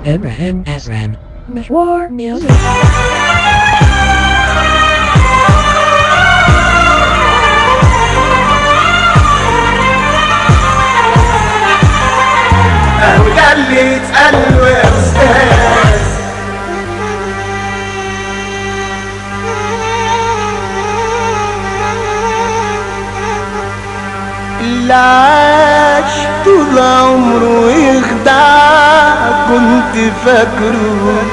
Abraham Azram. Mishwar Music. اهو ده اللي اتقال له يا استاذ اللي عاش طول عمره يخدع كنت فاكره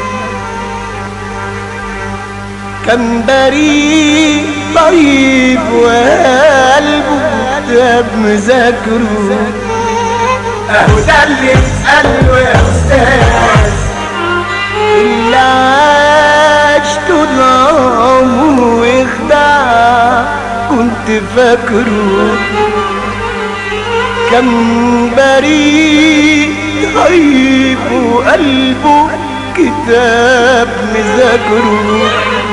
كان بريء طيب وقلبه كتاب مذاكره اهو ده اللي اتقال له يا استاذ اللي عاش طول عمره يخدع كنت فاكره كان بريء طيب وقلبه كتاب مذاكره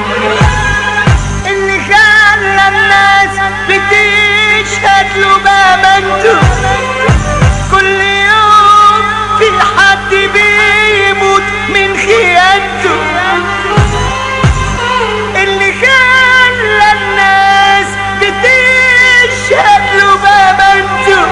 اللي خلى الناس بتشهد له بامانته كل يوم في حد بيموت من خيانته اللي خلى الناس بتشهد له بامانته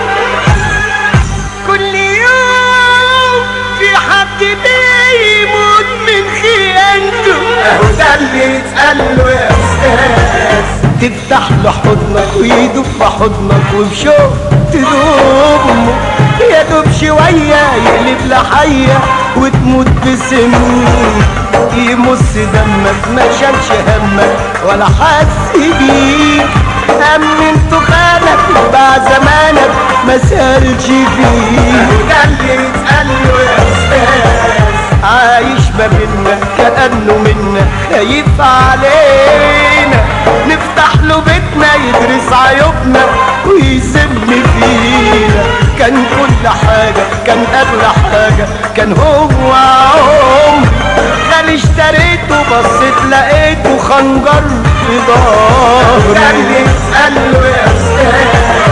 كل يوم في حد بيموت من خيانته اهو ده اللي اتقال له يا استاذ تفتح له حضنك ويدوب في حضنك وبشوق تدوب يا دوب شوية يقلب لحية وتموت بسنين يمص دمك ما شالش همك ولا حس بيك أمنت خانك وباع زمانك ما سالش فيك ده اللي اتقال له يا أستاذ عايش ما بينا كأنه منا خايف علينا نفتح له بيتنا يدرس عيوبنا ويذم فينا كان كل حاجة كان أغلى حاجة كان هو عمري غالي اشتريته بصيت لقيته خنجر في ظهري ده اللي اتقال له يا أستاذ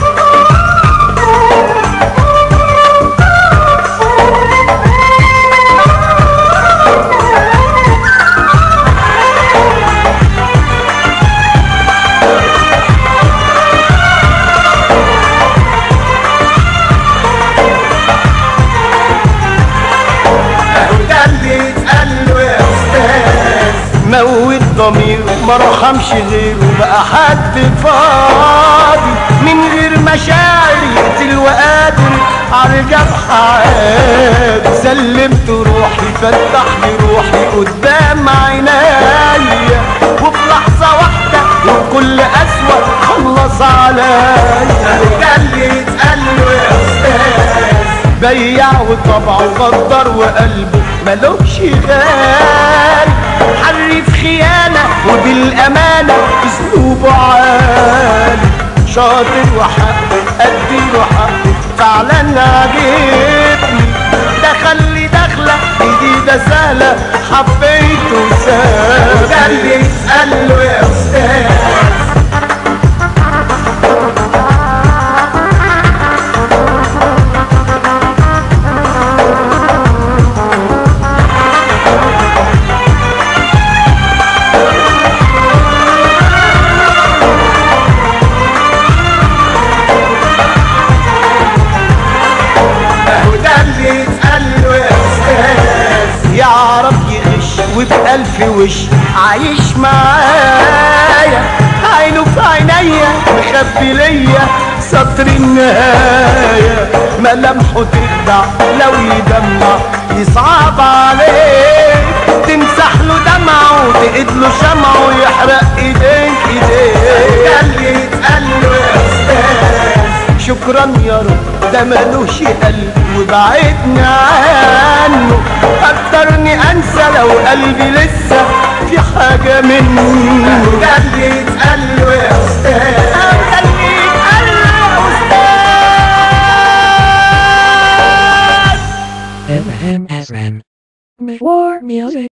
اهو ده اللي اتقال له يا استاذ موت ضميره ما رحمش غيره بقى حد فاضي من غير مشاعر يقتل وقادر على الجرح عادي سلمت روحي فتح لي روحي قدام عينيا وفي لحظة واحدة وبكل أسوأ خلص عليا ده اللي اتقال له يا أستاذ بيع وطبعه غدر وقلبه ملوش غالي حرف خيانة وبالأمانة أسلوبه عالي شاطر وحق أديله حق فعلا عجبني دخل لي دخلة جديدة سهلة حبيته سهل ده اللي اتقال له يا أستاذ اهو ده اللي اتقال له يا استاذ يعرف يغش وبألف وش عايش معايا عينه في عينيا مخبي ليا سطر النهاية ملامحه تخدع لو يدمع يصعب عليك تمسح له دمعه وتقيد له شمعه ويحرق ايديك ايديك ده اللي اتقال له يا استاذ شكرا يا رب ده ملوش قلب وبعدني عنه قدرني انسى لو قلبي لسه في حاجة منه ده اللي اتقال له يا استاذ ده اللي اتقال له يا استاذ Abraham Azram. Mishwar Music.